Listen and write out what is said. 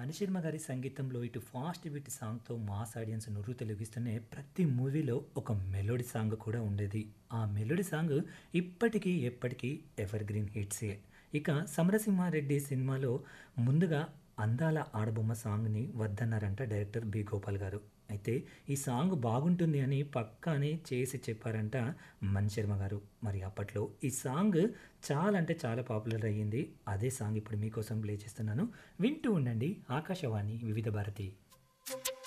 మణిశర్మ గారి సంగీతంలో ఇటు ఫాస్ట్ బీట్ సాంగ్తో మాస్ ఆడియన్స్ నుర్రు తెలుగిస్తూనే ప్రతి మూవీలో ఒక మెలోడీ సాంగ్ కూడా ఉండేది ఆ మెలోడీ సాంగ్ ఇప్పటికీ ఎప్పటికీ ఎవర్ గ్రీన్ హిట్సే ఇక సమరసింహారెడ్డి సినిమాలో ముందుగా అందాల ఆడబొమ్మ సాంగ్ని వద్దన్నారంట డైరెక్టర్ బి గోపాల్ గారు అయితే ఈ సాంగ్ బాగుంటుంది అని పక్కానే చేసి చెప్పారంట మణిశర్మ గారు మరి అప్పట్లో ఈ సాంగ్ చాలా అంటే చాలా పాపులర్ అయ్యింది అదే సాంగ్ ఇప్పుడు మీకోసం ప్లే చేస్తున్నాను వింటూ ఉండండి ఆకాశవాణి వివిధ భారతి